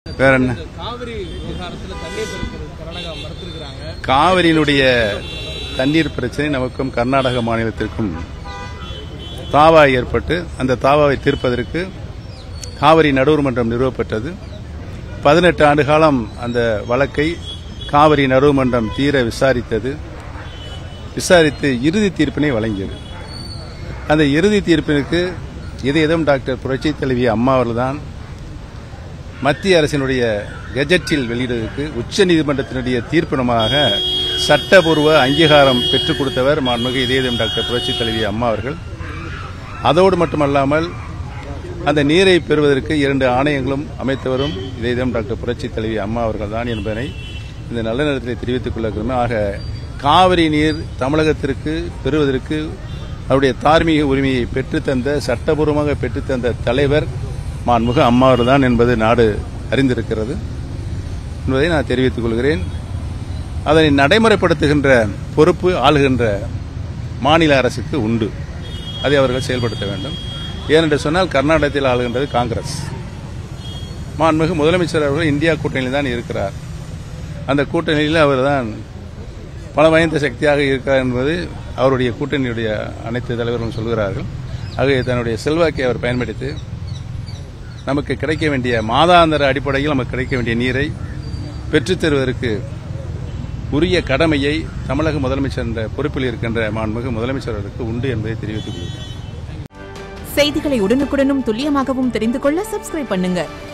வேற என்ன காவிரி விவகாரத்துல தண்ணீர் திறக்கிறது கர்நாடகா மறுத்திருக்கிறாங்க காவிரியினுடைய தண்ணீர் பிரச்சனை நமக்கும் கர்நாடக மாநிலத்திற்கும் தாவா ஏற்பட்டு அந்த தாவாவை தீர்ப்பதற்கு காவிரி நடுவர் மன்றம் நிறுவப்பட்டது பதினெட்டு ஆண்டு காலம் அந்த வழக்கை காவிரி நடுவர் மன்றம் தீர விசாரித்தது விசாரித்து இறுதி தீர்ப்பினை வழங்கியது அந்த இறுதி தீர்ப்பிற்கு இதயம் டாக்டர் புரட்சி தலைவி அம்மா அவர்கள்தான் மத்திய அரசினுடைய கெஜெட்டில் வெளியிடுவதற்கு உச்சநீதிமன்றத்தினுடைய தீர்ப்பினமாக சட்டபூர்வ அங்கீகாரம் பெற்றுக் கொடுத்தவர் மாண்புமிகு இதயம் டாக்டர் புரட்சி தலைவி அம்மா அவர்கள் அதோடு மட்டுமல்லாமல் அந்த நீரை பெறுவதற்கு இரண்டு ஆணையங்களும் அமைத்தவரும் இதயம் டாக்டர் புரட்சி தலைவி அம்மா அவர்கள் தான் என்பதனை இந்த நல்ல நேரத்தில் தெரிவித்துக் கொள்கிறோம் ஆக காவிரி நீர் தமிழகத்திற்கு பெறுவதற்கு அவருடைய தார்மீக உரிமையை பெற்றுத்தந்த சட்டபூர்வமாக பெற்றுத்தந்த தலைவர் மாண்புமிகு அம்மா அவர்கள்தான் என்பது நாடு அறிந்திருக்கிறது என்பதை நான் தெரிவித்துக் கொள்கிறேன் அதனை நடைமுறைப்படுத்துகின்ற பொறுப்பு ஆளுகின்ற மாநில அரசுக்கு உண்டு அதை அவர்கள் செயல்படுத்த வேண்டும் ஏனென்று சொன்னால் கர்நாடகத்தில் ஆளுகின்றது காங்கிரஸ் மாண்புமிகு முதலமைச்சர் அவர்கள் இந்தியா கூட்டணியில் தான் இருக்கிறார் அந்த கூட்டணியில் அவர்தான் பல வாய்ந்த சக்தியாக இருக்கிறார் என்பது அவருடைய கூட்டணியுடைய அனைத்து தலைவர்களும் சொல்கிறார்கள் ஆகவே தன்னுடைய செல்வாக்கை அவர் பயன்படுத்தி நமக்கு கிடைக்க வேண்டிய மாதாந்திர அடிப்படையில் நமக்கு கிடைக்க வேண்டிய நீரை பெற்றுத் தருவதற்கு உரிய கடமையை தமிழக முதலமைச்சர் என்ற பொறுப்பில் இருக்கின்ற மாண்புமிகு முதலமைச்சர் அவருக்கு உண்டு என்பதை தெரிவித்துக் கொள்கிறேன் செய்திகளை உடனுக்குடனும் துல்லியமாகவும் தெரிந்து கொள்ள சப்ஸ்கிரைப் பண்ணுங்க